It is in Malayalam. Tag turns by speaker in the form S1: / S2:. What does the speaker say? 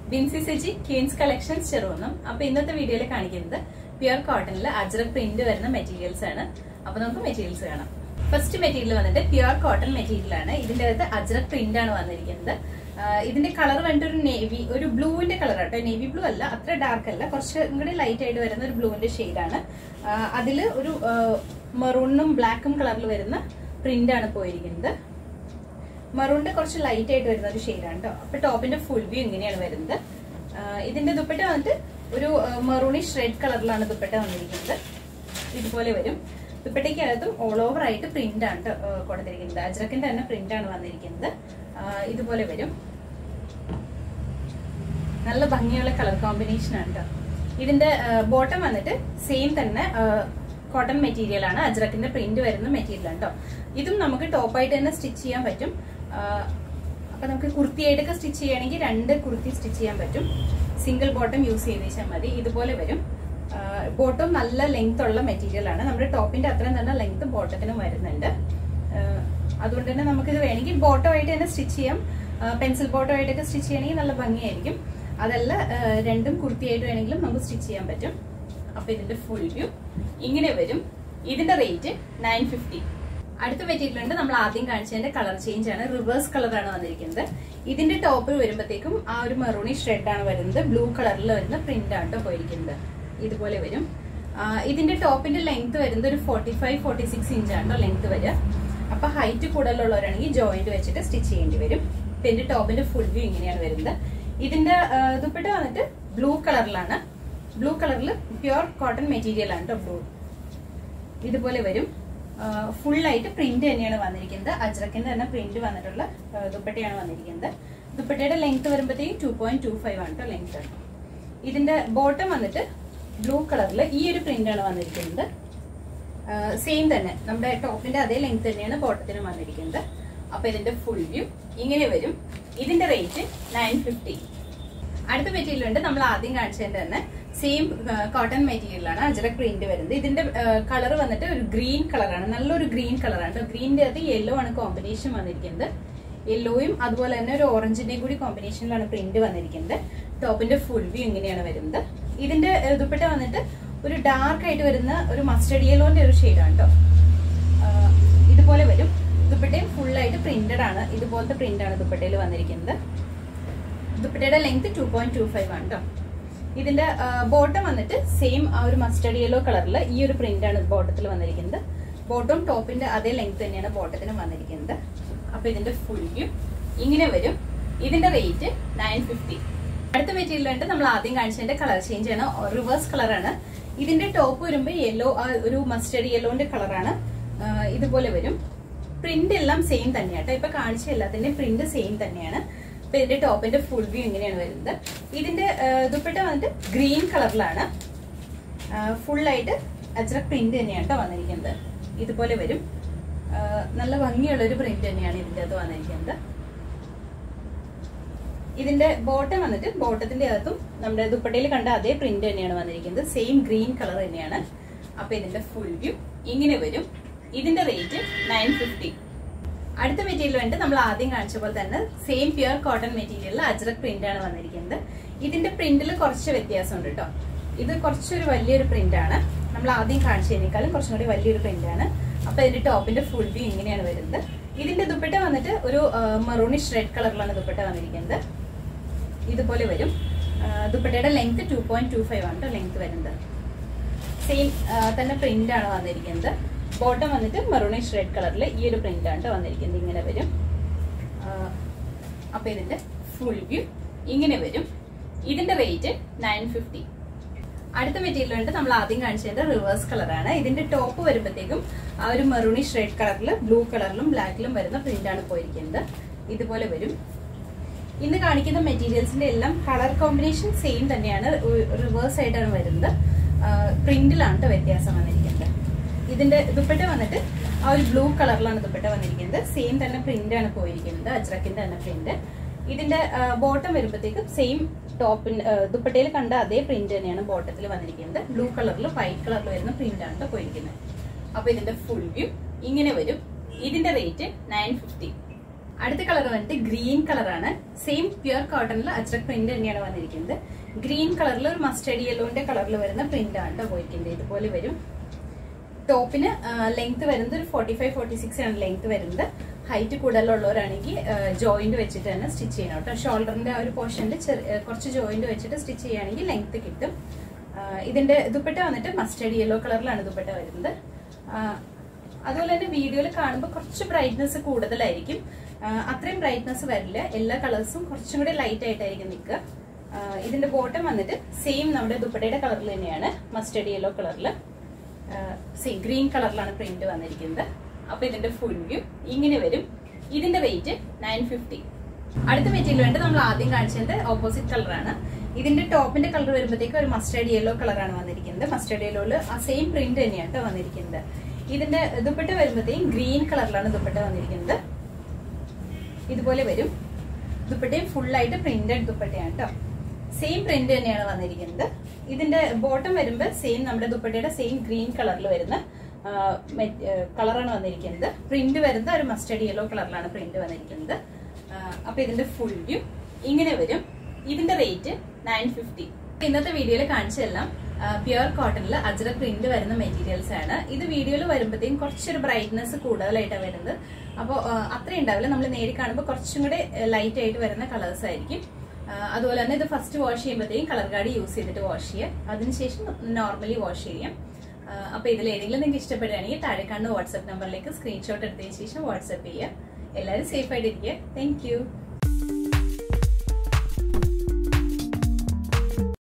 S1: ബിൻസി സെജി ക്വീൻസ് കളക്ഷൻസ് ചെറുവണ്ണം അപ്പൊ ഇന്നത്തെ വീഡിയോയിൽ കാണിക്കുന്നത് പ്യുർ കോട്ടണിൽ അജ്രക് പ്രിന്റ് വരുന്ന മെറ്റീരിയൽസ് ആണ് അപ്പൊ നമുക്ക് മെറ്റീരിയൽസ് കാണാം ഫസ്റ്റ് മെറ്റീരിയൽ വന്നിട്ട് പ്യുർ കോട്ടൺ മെറ്റീരിയൽ ആണ് ഇതിന്റെ അകത്ത് അജ്രക് പ്രിന്റ് ആണ് വന്നിരിക്കുന്നത് ആഹ് ഇതിന്റെ കളർ വന്നിട്ട് ഒരു നേവി ഒരു ബ്ലൂവിന്റെ കളർ ആട്ടോ നേവി ബ്ലൂ അല്ല അത്ര ഡാർക്ക് അല്ല കുറച്ച് കൂടി ലൈറ്റ് ആയിട്ട് വരുന്ന ഒരു ബ്ലൂവിന്റെ ഷെയ്ഡാണ് അതിൽ ഒരു മെറൂണും ബ്ലാക്കും കളറിൽ വരുന്ന പ്രിന്റ് ആണ് പോയിരിക്കുന്നത് മെറൂണിന്റെ കുറച്ച് ലൈറ്റ് ആയിട്ട് വരുന്ന ഒരു ഷെയ്ഡാണ് കേട്ടോ അപ്പൊ ടോപ്പിന്റെ ഫുൾ വ്യൂ ഇങ്ങനെയാണ് വരുന്നത് ആഹ് ഇതിന്റെ ദുപ്പട്ട വന്നിട്ട് ഒരു മെറൂണിഷ് റെഡ് കളറിലാണ് ദുപ്പട്ട വന്നിരിക്കുന്നത് ഇതുപോലെ വരും ദുപ്പട്ടയ്ക്കകത്തും ഓൾ ഓവർ ആയിട്ട് പ്രിന്റ് ആണ് ട്ടോ, ആഹ് കൊടുത്തിരിക്കുന്നത് അജ്രക്കിന്റെ തന്നെ പ്രിന്റ് ആണ് വന്നിരിക്കുന്നത് ആഹ് ഇതുപോലെ വരും നല്ല ഭംഗിയുള്ള കളർ കോമ്പിനേഷൻ ആണ് കേട്ടോ ഇതിന്റെ ബോട്ടം വന്നിട്ട് സെയിം തന്നെ കോട്ടൺ മെറ്റീരിയൽ ആണ് അജ്രക്കിന്റെ പ്രിന്റ് വരുന്ന മെറ്റീരിയൽ ആണ് കേട്ടോ ഇതും നമുക്ക് ടോപ്പായിട്ട് തന്നെ സ്റ്റിച്ച് ചെയ്യാൻ പറ്റും ആ, അപ്പൊ നമുക്ക് കുർത്തിയായിട്ടൊക്കെ സ്റ്റിച്ച് ചെയ്യുകയാണെങ്കിൽ രണ്ട് കുർത്തി സ്റ്റിച്ച് ചെയ്യാൻ പറ്റും സിംഗിൾ ബോട്ടം യൂസ് ചെയ്ത് വെച്ചാൽ മതി ഇതുപോലെ വരും ബോട്ടം നല്ല ലെങ്ത് ഉള്ള മെറ്റീരിയൽ ആണ് നമ്മുടെ ടോപ്പിന്റെ അത്രയും തന്നെ ലെങ്ത് ബോട്ടത്തിനും വരുന്നുണ്ട് ആ, അതുകൊണ്ട് തന്നെ നമുക്കിത് വേണമെങ്കിൽ ബോട്ടം ആയിട്ട് തന്നെ സ്റ്റിച്ച് ചെയ്യാം പെൻസിൽ ബോട്ടം ആയിട്ടൊക്കെ സ്റ്റിച്ച് ചെയ്യണമെങ്കിൽ നല്ല ഭംഗിയായിരിക്കും അതല്ല ആ, രണ്ടും കുർത്തിയായിട്ട് വേണമെങ്കിലും നമുക്ക് സ്റ്റിച്ച് ചെയ്യാൻ പറ്റും അപ്പൊ ഇതിന്റെ ഫുൾ വ്യൂ ഇങ്ങനെ വരും ഇതിന്റെ റേറ്റ് നയൻ ഫിഫ്റ്റി അടുത്ത മെറ്റീരിയൽ ഉണ്ട് നമ്മൾ ആദ്യം കാണിച്ചതിന്റെ കളർ ചേഞ്ച് ആണ് റിവേഴ്സ് കളറാണ് വന്നിരിക്കുന്നത് ഇതിന്റെ ടോപ്പിൽ വരുമ്പോഴത്തേക്കും ആ ഒരു മെറൂണിഷ് റെഡ് ആണ് വരുന്നത് ബ്ലൂ കളറിൽ വരുന്ന പ്രിന്റ് ആണ് ട്ടോ പോയിരിക്കുന്നത് ഇതുപോലെ വരും ആ, ഇതിന്റെ ടോപ്പിന്റെ ലെങ്ത് വരുന്നത് ഒരു forty five forty six inch ആണ് ലെങ്ത് വരിക അപ്പൊ ഹൈറ്റ് കൂടുതലുള്ളവരാണെങ്കിൽ ജോയിന്റ് വെച്ചിട്ട് സ്റ്റിച്ച് ചെയ്യേണ്ടി വരും ഇപ്പൊ ഇതിന്റെ ടോപ്പിന്റെ ഫുൾ വ്യൂ ഇങ്ങനെയാണ് വരുന്നത് ഇതിന്റെ ആ, ദുപ്പട്ട വന്നിട്ട് ബ്ലൂ കളറിലാണ് ബ്ലൂ കളറിൽ പ്യുർ കോട്ടൺ മെറ്റീരിയൽ ആണ് കേട്ടോ ബ്ലൂ ഇതുപോലെ വരും ഫുൾ ആയിട്ട് പ്രിന്റ് തന്നെയാണ് വന്നിരിക്കുന്നത് അജ്രക്കിന്റെ തന്നെ പ്രിന്റ് വന്നിട്ടുള്ള ആ, ദുപ്പട്ടയാണ് വന്നിരിക്കുന്നത് ദുപ്പട്ടയുടെ ലെങ്ത് വരുമ്പോഴത്തേക്കും ടു പോയിന്റ് ടു ഫൈവ് ആണ് കേട്ടോ ലെങ്ത് ഇതിന്റെ ബോട്ടം വന്നിട്ട് ബ്ലൂ കളറിൽ ഈ ഒരു പ്രിന്റ് ആണ് വന്നിരിക്കുന്നത് സെയിം തന്നെ നമ്മുടെ ടോപ്പിന്റെ അതേ ലെങ്ത് തന്നെയാണ് ബോട്ടത്തിനും വന്നിരിക്കുന്നത് അപ്പൊ ഇതിന്റെ ഫുൾ വ്യൂ ഇങ്ങനെ വരും ഇതിന്റെ റേറ്റ് നയൻ ഫിഫ്റ്റി അടുത്ത മെറ്റീരിയൽ ഉണ്ട് നമ്മൾ ആദ്യം കാണിച്ചതിന്റെ തന്നെ സെയിം കോട്ടൺ മെറ്റീരിയൽ ആണ് അജറക് പ്രിന്റ് വരുന്നത് ഇതിന്റെ കളർ വന്നിട്ട് ഒരു ഗ്രീൻ കളറാണ് നല്ലൊരു ഗ്രീൻ കളറാണ് ഗ്രീനിന്റെ അകത്ത് യെല്ലോ ആണ് കോമ്പിനേഷൻ വന്നിരിക്കുന്നത് യെല്ലോയും അതുപോലെ തന്നെ ഒരു ഓറഞ്ചിന്റെയും കൂടി കോമ്പിനേഷനിലാണ് പ്രിന്റ് വന്നിരിക്കുന്നത് ടോപ്പിന്റെ ഫുൾ വ്യൂ ഇങ്ങനെയാണ് വരുന്നത് ഇതിന്റെ ഏഹ്, ദുപ്പട്ട വന്നിട്ട് ഒരു ഡാർക്ക് ആയിട്ട് വരുന്ന ഒരു മസ്റ്റർഡ് യെല്ലോന്റെ ഒരു ഷെയ്ഡാണ് കേട്ടോ ഇതുപോലെ വരും ദുപ്പട്ടയും ഫുൾ ആയിട്ട് പ്രിന്റഡ് ആണ് ഇതുപോലത്തെ പ്രിന്റ് ആണ് ദുപ്പട്ടയിൽ വന്നിരിക്കുന്നത് ദുപ്പട്ടയുടെ length two point two five ആണ് കേട്ടോ ഇതിന്റെ ബോട്ടം വന്നിട്ട് സെയിം ആ ഒരു മസ്റ്റർഡ് യെല്ലോ കളറിൽ ഈ ഒരു പ്രിന്റ് ആണ് ബോട്ടത്തിൽ വന്നിരിക്കുന്നത് ബോട്ടം ടോപ്പിന്റെ അതേ ലെങ്ത് തന്നെയാണ് ബോട്ടത്തിനും വന്നിരിക്കുന്നത് അപ്പൊ ഇതിന്റെ ഫുൾ വ്യൂ ഇങ്ങനെ വരും ഇതിന്റെ റേറ്റ് നയൻ ഫിഫ്റ്റി അടുത്ത മെറ്റീരിയൽ ആയിട്ട് നമ്മൾ ആദ്യം കാണിച്ചതിന്റെ കളർ ചേഞ്ച് ആണ് റിവേഴ്സ് കളറാണ് ഇതിന്റെ ടോപ്പ് വരുമ്പോൾ യെല്ലോ ഒരു മസ്റ്റർഡ് യെല്ലോന്റെ കളറാണ് ഇതുപോലെ വരും പ്രിന്റ് എല്ലാം സെയിം തന്നെയാട്ടോ ഇപ്പൊ കാണിച്ച എല്ലാത്തിന്റെ പ്രിന്റ് സെയിം തന്നെയാണ് ഇപ്പൊ ഇതിന്റെ ടോപ്പിന്റെ ഫുൾ വ്യൂ ഇങ്ങനെയാണ് വരുന്നത് ഇതിന്റെ ആ, ദുപ്പട്ട വന്നിട്ട് ഗ്രീൻ കളറിലാണ് ഫുൾ ആയിട്ട് അജ്രക് പ്രിന്റ് തന്നെയാണ് ട്ടോ വന്നിരിക്കുന്നത് ഇതുപോലെ വരും ആ, നല്ല ഭംഗിയുള്ള ഒരു പ്രിന്റ് തന്നെയാണ് ഇതിന്റെ അകത്ത് വന്നിരിക്കുന്നത് ഇതിന്റെ ബോട്ടം വന്നിട്ട് ബോട്ടത്തിന്റെ അകത്തും നമ്മുടെ ദുപ്പട്ടയിൽ കണ്ട അതേ പ്രിന്റ് തന്നെയാണ് വന്നിരിക്കുന്നത് സെയിം ഗ്രീൻ കളർ തന്നെയാണ് അപ്പൊ ഇതിന്റെ ഫുൾ വ്യൂ ഇങ്ങനെ വരും ഇതിന്റെ റേറ്റ് നയൻ ഫിഫ്റ്റി അടുത്ത മെറ്റീരിയൽ വേണ്ടി നമ്മൾ ആദ്യം കാണിച്ച പോലെ തന്നെ സെയിം പ്യുർ കോട്ടൺ മെറ്റീരിയലിൽ അജ്രക് പ്രിന്റ് ആണ് വന്നിരിക്കുന്നത് ഇതിന്റെ പ്രിന്റിൽ കുറച്ച് വ്യത്യാസമുണ്ട് കേട്ടോ ഇത് കുറച്ചൊരു വലിയൊരു പ്രിന്റ് ആണ് നമ്മൾ ആദ്യം കാണിച്ചതിനേക്കാളും കുറച്ചും കൂടി വലിയൊരു പ്രിന്റ് ആണ് അപ്പൊ ഇതിന്റെ ടോപ്പിന്റെ ഫുൾ വ്യൂ ഇങ്ങനെയാണ് വരുന്നത് ഇതിന്റെ ദുപ്പട്ട വന്നിട്ട് ഒരു മറൂണിഷ് റെഡ് കളറിലാണ് ദുപ്പട്ട വന്നിരിക്കുന്നത് ഇതുപോലെ വരും ആ, ദുപ്പട്ടയുടെ length two point two five ആണ് ലെങ്ത് വരുന്നത് സെയിം തന്നെ പ്രിന്റ് ആണ് വന്നിരിക്കുന്നത് ബോട്ടം വന്നിട്ട് മെറൂണിഷ് റെഡ് കളറിൽ ഈ ഒരു പ്രിന്റ് ആണ് ട്ടോ വന്നിരിക്കുന്നത് ഇങ്ങനെ വരും ആ, അപ്പൊ ഇതിന്റെ ഫുൾ വ്യൂ ഇങ്ങനെ വരും ഇതിന്റെ റേറ്റ് നയൻ ഫിഫ്റ്റി അടുത്ത മെറ്റീരിയൽ ഉണ്ട് നമ്മൾ ആദ്യം കാണിച്ചത് റിവേഴ്സ് കളറാണ് ഇതിന്റെ ടോപ്പ് വരുമ്പോഴത്തേക്കും ആ ഒരു മെറൂണിഷ് റെഡ് കളറിൽ ബ്ലൂ കളറിലും ബ്ലാക്കിലും വരുന്ന പ്രിന്റ് ആണ് പോയിരിക്കുന്നത് ഇതുപോലെ വരും ഇന്ന് കാണിക്കുന്ന മെറ്റീരിയൽസിന്റെ എല്ലാം കളർ കോമ്പിനേഷൻ സെയിം തന്നെയാണ് റിവേഴ്സ് ആയിട്ടാണ് വരുന്നത് പ്രിന്റിലാണ് ട്ടോ വ്യത്യാസം വന്നിരിക്കുന്നത് ഇതിന്റെ ദുപ്പട്ട വന്നിട്ട് ആ ഒരു ബ്ലൂ കളറിലാണ് ദുപ്പട്ട വന്നിരിക്കുന്നത് സെയിം തന്നെ പ്രിന്റ് ആണ് പോയിരിക്കുന്നത് അജ്രക്കിന്റെ തന്നെ പ്രിന്റ് ഇതിന്റെ ബോട്ടം വരുമ്പോഴത്തേക്കും സെയിം ടോപ്പിൻ ദുപ്പട്ടയിൽ കണ്ട അതേ പ്രിന്റ് തന്നെയാണ് ബോട്ടത്തിൽ വന്നിരിക്കുന്നത് ബ്ലൂ കളറിൽ വൈറ്റ് കളറിൽ വരുന്ന പ്രിന്റ് ആണ് ട്ടോ പോയിരിക്കുന്നത് അപ്പൊ ഇതിന്റെ ഫുൾ വ്യൂ ഇങ്ങനെ വരും ഇതിന്റെ റേറ്റ് നയൻ ഫിഫ്റ്റി അടുത്ത കളർ വന്നിട്ട് ഗ്രീൻ കളറാണ് സെയിം പ്യുർ കോട്ടണിൽ അജ്രക് പ്രിന്റ് തന്നെയാണ് വന്നിരിക്കുന്നത് ഗ്രീൻ കളറിൽ ഒരു മസ്റ്റേഡ് യെല്ലോന്റെ കളറിൽ വരുന്ന പ്രിന്റ് ആണ് കേട്ടോ പോയിരിക്കുന്നത് ഇതുപോലെ വരും ടോപ്പിന് ലെങ്ത് വരുന്നത് ഒരു ഫോർട്ടി ഫൈവ് ഫോർട്ടി സിക്സ് ആണ് ലെങ്ത് വരുന്നത് ഹൈറ്റ് കൂടുതലുള്ളവരാണെങ്കിൽ ജോയിന്റ് വെച്ചിട്ട് തന്നെ സ്റ്റിച്ച് ചെയ്യണം കേട്ടോ ഷോൾഡറിന്റെ ആ ഒരു പോർഷനിൽ കുറച്ച് ജോയിന്റ് വെച്ചിട്ട് സ്റ്റിച്ച് ചെയ്യുകയാണെങ്കിൽ ലെങ്ത് കിട്ടും ആ, ഇതിന്റെ ദുപ്പട്ട വന്നിട്ട് മസ്റ്റേഡ് യെല്ലോ കളറിലാണ് ദുപ്പട്ട വരുന്നത് ആ, അതുപോലെ തന്നെ വീഡിയോയിൽ കാണുമ്പോൾ കുറച്ച് ബ്രൈറ്റ്നസ് കൂടുതലായിരിക്കും ആ, അത്രയും ബ്രൈറ്റ്നസ് വരില്ല എല്ലാ കളേഴ്സും കുറച്ചും കൂടി ലൈറ്റ് ആയിട്ടായിരിക്കും നിൽക്കുക ആ, ഇതിന്റെ ബോട്ടം വന്നിട്ട് സെയിം നമ്മുടെ ദുപ്പട്ടയുടെ കളറിൽ തന്നെയാണ് മസ്റ്റേഡ് യെല്ലോ കളറിൽ സെയിം ഗ്രീൻ കളറിലാണ് പ്രിന്റ് വന്നിരിക്കുന്നത് അപ്പൊ ഇതിന്റെ ഫുൾ വ്യൂ ഇങ്ങനെ വരും ഇതിന്റെ വെയിറ്റ് നയൻ ഫിഫ്റ്റി അടുത്ത മെറ്റീരിയൽ വേണ്ടി നമ്മൾ ആദ്യം കാണിച്ചത് ഓപ്പോസിറ്റ് കളറാണ് ഇതിന്റെ ടോപ്പിന്റെ കളർ വരുമ്പോഴത്തേക്ക് ഒരു മസ്റ്റേഡ് യെല്ലോ കളറാണ് വന്നിരിക്കുന്നത് മസ്റ്റേഡ് യെല്ലോയില് ആ സെയിം പ്രിന്റ് തന്നെയാണ് ട്ടോ വന്നിരിക്കുന്നത് ഇതിന്റെ ദുപ്പട്ട വരുമ്പോഴത്തേക്കും ഗ്രീൻ കളറിലാണ് ദുപ്പട്ട വന്നിരിക്കുന്നത് ഇതുപോലെ വരും ദുപ്പട്ടയും ഫുൾ ആയിട്ട് പ്രിന്റഡ് ദുപ്പട്ടയാണ് കേട്ടോ സെയിം പ്രിന്റ് തന്നെയാണ് വന്നിരിക്കുന്നത് ഇതിന്റെ ബോട്ടം വരുമ്പോൾ സെയിം നമ്മുടെ ദുപ്പട്ടയുടെ സെയിം ഗ്രീൻ കളറിൽ വരുന്ന കളറാണ് വന്നിരിക്കുന്നത് പ്രിന്റ് വരുന്നത് ഒരു മസ്റ്റേഡ് യെല്ലോ കളറിലാണ് പ്രിന്റ് വന്നിരിക്കുന്നത് ആ, അപ്പൊ ഇതിന്റെ ഫുൾ വ്യൂ ഇങ്ങനെ വരും ഇതിന്റെ റേറ്റ് നയൻ ഫിഫ്റ്റി ഇന്നത്തെ വീഡിയോയിൽ കാണിച്ചതെല്ലാം പ്യുർ കോട്ടണിൽ അജ്ര പ്രിന്റ് വരുന്ന മെറ്റീരിയൽസ് ആണ് ഇത് വീഡിയോയിൽ വരുമ്പോഴത്തേക്കും കുറച്ചൊരു ബ്രൈറ്റ്നസ് കൂടുതലായിട്ടാണ് വരുന്നത് അപ്പോൾ അത്രയും ഉണ്ടാവില്ല നമ്മൾ നേരി കാണുമ്പോൾ കുറച്ചും കൂടെ ലൈറ്റ് ആയിട്ട് വരുന്ന കളേഴ്സ് ആയിരിക്കും ആ, അതുപോലെ തന്നെ ഇത് ഫസ്റ്റ് വാഷ് ചെയ്യുമ്പോഴത്തേക്കും കളർ ഗാർഡ് യൂസ് ചെയ്തിട്ട് വാഷ് ചെയ്യുക അതിനുശേഷം നോർമലി വാഷ് ചെയ്യാം ആ, അപ്പൊ ഇതിൽ ഏതെങ്കിലും നിങ്ങൾക്ക് ഇഷ്ടപ്പെടുകയാണെങ്കിൽ താഴെ കാണുന്ന വാട്സ്ആപ്പ് നമ്പറിലേക്ക് സ്ക്രീൻഷോട്ട് എടുത്തതിന് ശേഷം വാട്സ്ആപ്പ് ചെയ്യുക എല്ലാവരും സേഫ് ആയിട്ടിരിക്കുക താങ്ക് യു